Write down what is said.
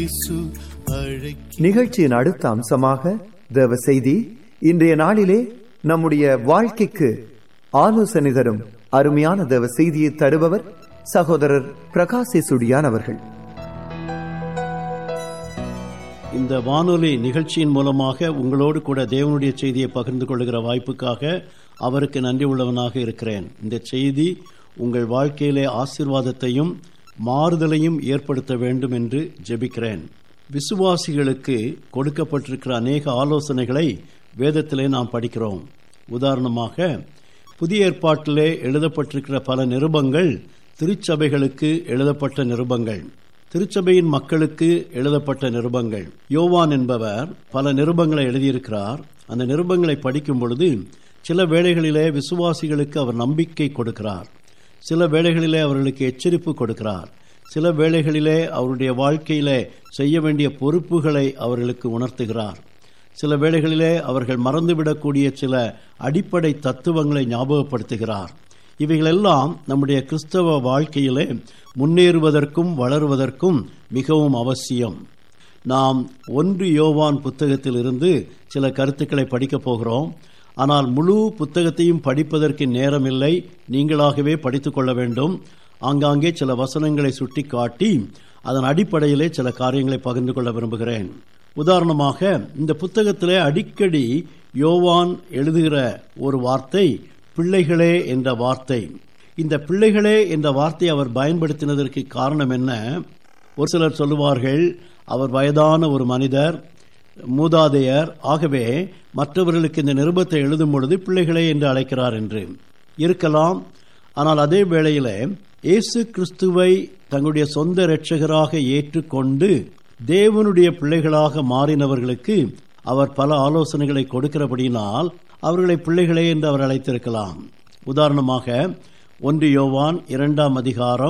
நிகழ்ச்சியின் அடுத்த அம்சமாக தேவ செய்தி இன்றைய நாளிலே நம்முடைய வாழ்க்கைக்கு ஆலோசனை தரும் அருமையான தேவ செய்தியை தருபவர் சகோதரர் பிரகாசி சுடியான் அவர்கள் இந்த வானொலி நிகழ்ச்சியின் மூலமாக உங்களோடு கூட தேவனுடைய செய்தியை பகிர்ந்து கொள்கிற வாய்ப்புக்காக அவருக்கு நன்றி உள்ளவனாக இருக்கிறேன் இந்த செய்தி உங்கள் வாழ்க்கையிலே ஆசீர்வாதத்தையும் மாறுதலையும் ஏற்படுத்த வேண்டும் என்று ஜெபிக்கிறேன் விசுவாசிகளுக்கு கொடுக்கப்பட்டிருக்கிற அநேக ஆலோசனைகளை வேதத்திலே நாம் படிக்கிறோம் உதாரணமாக புதிய ஏற்பாட்டிலே எழுதப்பட்டிருக்கிற பல நிருபங்கள் திருச்சபைகளுக்கு எழுதப்பட்ட நிருபங்கள் திருச்சபையின் மக்களுக்கு எழுதப்பட்ட நிருபங்கள் யோவான் என்பவர் பல நிருபங்களை எழுதியிருக்கிறார் அந்த நிருபங்களை படிக்கும் பொழுது சில வேளைகளிலே விசுவாசிகளுக்கு அவர் நம்பிக்கை கொடுக்கிறார் சில வேளைகளிலே அவர்களுக்கு எச்சரிப்பு கொடுக்கிறார் சில வேளைகளிலே அவருடைய வாழ்க்கையிலே செய்ய வேண்டிய பொறுப்புகளை அவர்களுக்கு உணர்த்துகிறார் சில வேளைகளிலே அவர்கள் மறந்துவிடக்கூடிய சில அடிப்படை தத்துவங்களை ஞாபகப்படுத்துகிறார் இவைகளெல்லாம் நம்முடைய கிறிஸ்தவ வாழ்க்கையிலே முன்னேறுவதற்கும் வளருவதற்கும் மிகவும் அவசியம் நாம் ஒன்று யோவான் புத்தகத்தில் இருந்து சில கருத்துக்களை படிக்கப் போகிறோம் ஆனால் முழு புத்தகத்தையும் படிப்பதற்கு நேரமில்லை நீங்களாகவே படித்துக் கொள்ள வேண்டும் ஆங்காங்கே சில வசனங்களை சுட்டி காட்டி அதன் அடிப்படையிலே சில காரியங்களை பகிர்ந்து கொள்ள விரும்புகிறேன் உதாரணமாக இந்த புத்தகத்திலே அடிக்கடி யோவான் எழுதுகிற ஒரு வார்த்தை பிள்ளைகளே என்ற வார்த்தை இந்த பிள்ளைகளே என்ற வார்த்தை அவர் பயன்படுத்தினதற்கு காரணம் என்ன ஒரு சிலர் சொல்லுவார்கள் அவர் வயதான ஒரு மனிதர் மூதாதையர் ஆகவே மற்றவர்களுக்கு இந்த நிருபத்தை எழுதும் பொழுது பிள்ளைகளே என்று அழைக்கிறார் என்று இருக்கலாம் ஆனால் அதே வேளையில் இயேசு கிறிஸ்துவை தங்களுடைய சொந்த இரட்சகராக ஏற்றுக்கொண்டு தேவனுடைய பிள்ளைகளாக மாறினவர்களுக்கு அவர் பல ஆலோசனைகளை கொடுக்கிறபடியினால் அவர்களை பிள்ளைகளே என்று அவர் அழைத்திருக்கலாம் உதாரணமாக ஒன்று யோவான் இரண்டாம் அதிகாரம்